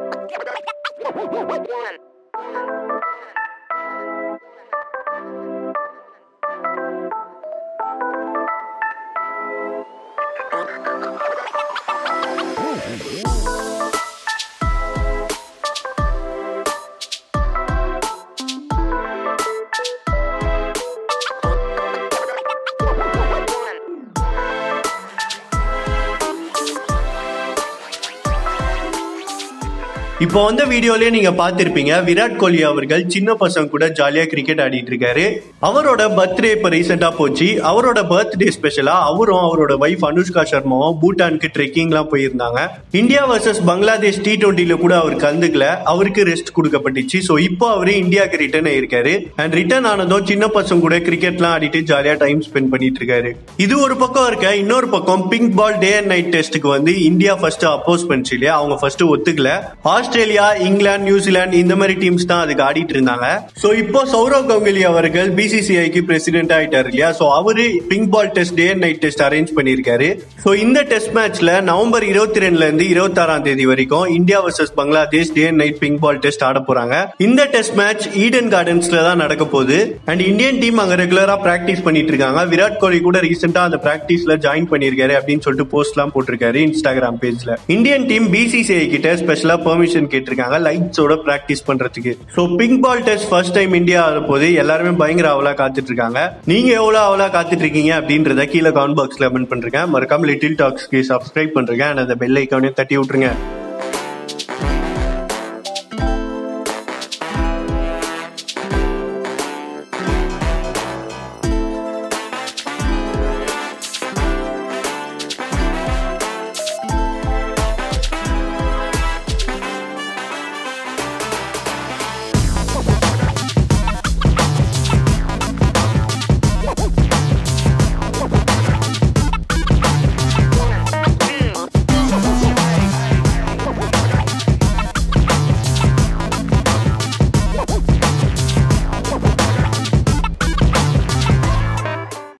இப்போ வந்த வீடியோலயே நீங்க பார்த்திருப்பீங்க விராட் கோலி அவர்கள் சின்ன பசங்க கூட ஜாலியா கிரிக்கெட் ஆடிட்டு இருக்காரு அவரோட பர்த்டே இப்ப ரீசெண்டா போச்சு அவரோட பர்த்டே ஸ்பெஷலா அவரும் அவரோட வைஃப் அனுஷ்கா சர்மாவும் பூட்டானுக்கு ட்ரெக்கிங்லாம் போயிருந்தாங்க இந்தியா வர்சஸ் பங்களாதேஷ் டி டுவெண்ட்டில கூட அவர் கலந்துக்கல அவருக்கு ரெஸ்ட் கொடுக்கப்பட்டுச்சு ஸோ இப்போ அவரு இந்தியாவுக்கு ரிட்டர்ன் ஆயிருக்காரு அண்ட் ரிட்டர்ன் ஆனதும் சின்ன பசங்க கூட கிரிக்கெட்லாம் ஆடிட்டு ஜாலியா டைம் ஸ்பெண்ட் பண்ணிட்டு இருக்காரு இது ஒரு பக்கம் இருக்க இன்னொரு பக்கம் pink ball day and night டெஸ்ட்டுக்கு வந்து இந்தியா ஃபர்ஸ்ட் அப்போஸ் பண்ணிச்சு இல்லையா அவங்க ஃபர்ஸ்ட் ஒத்துக்கல ஆஸ்திரேலியா இங்கிலாந்து நியூசிலாந்து இந்த மாதிரி டீம்ஸ் தான் அதுக்கு ஆடிட்டு இருந்தாங்க சோ இப்போ சௌரவ் கங்குலி அவர்கள் பிசிசிஐக்கு பிரசிடென்ட் ஆயிட்டாரு இல்லையா சோ அவரு pink ball test day and night test arrange பண்ணிருக்காரு சோ இந்த டெஸ்ட் மேட்ச்ல நவம்பர் இருபத்தி ரெண்டுல இருந்து இருபத்தாறாம் தேதி வரைக்கும் India versus Bangladesh day and night pink ball test ஆட போறாங்க இந்த டெஸ்ட் மேட்ச் ஈடன் கார்டன்ஸ்ல தான் நடக்க போகுது அண்ட் இந்தியன் டீம் அங்க ரெகுலரா பிராக்டிஸ் பண்ணிட்டு இருக்காங்க விராட் கோலி கூட ரீசெண்டா அந்த பிராக்டிஸ்ல ஜாயின் பண்ணிருக்காரு அப்படின்னு சொல்லிட்டு போஸ்ட் எல்லாம் போட்டிருக்காரு இன்ஸ்டாகிராம் பேஜ்ல இந்தியன் டீம் பிசிசிஐ கிட்ட ஸ்பெஷலா பெர்மிஷன் கேட்டிருக்காங்க லைட்ஸோட பிராக்டிஸ் பண்றதுக்கு so pink ball test first time India ஆட போது எல்லாருமே பயங்கர அவலா காத்துட்டு இருக்காங்க நீங்க எவ்வளவு அவலா காத்துட்டு இருக்கீங்க அப்படின்றத கீழே கமெண்ட் பாக்ஸ்ல கமெண்ட் பண்றீங்க மறக்காம லிட்டில் டாக்ஸ்க்கு சப்ஸ்கிரைப் பண்றீங்க அண்ட் அந்த பெல் ஐக்கானையும் தட்டி விட்டுருங்க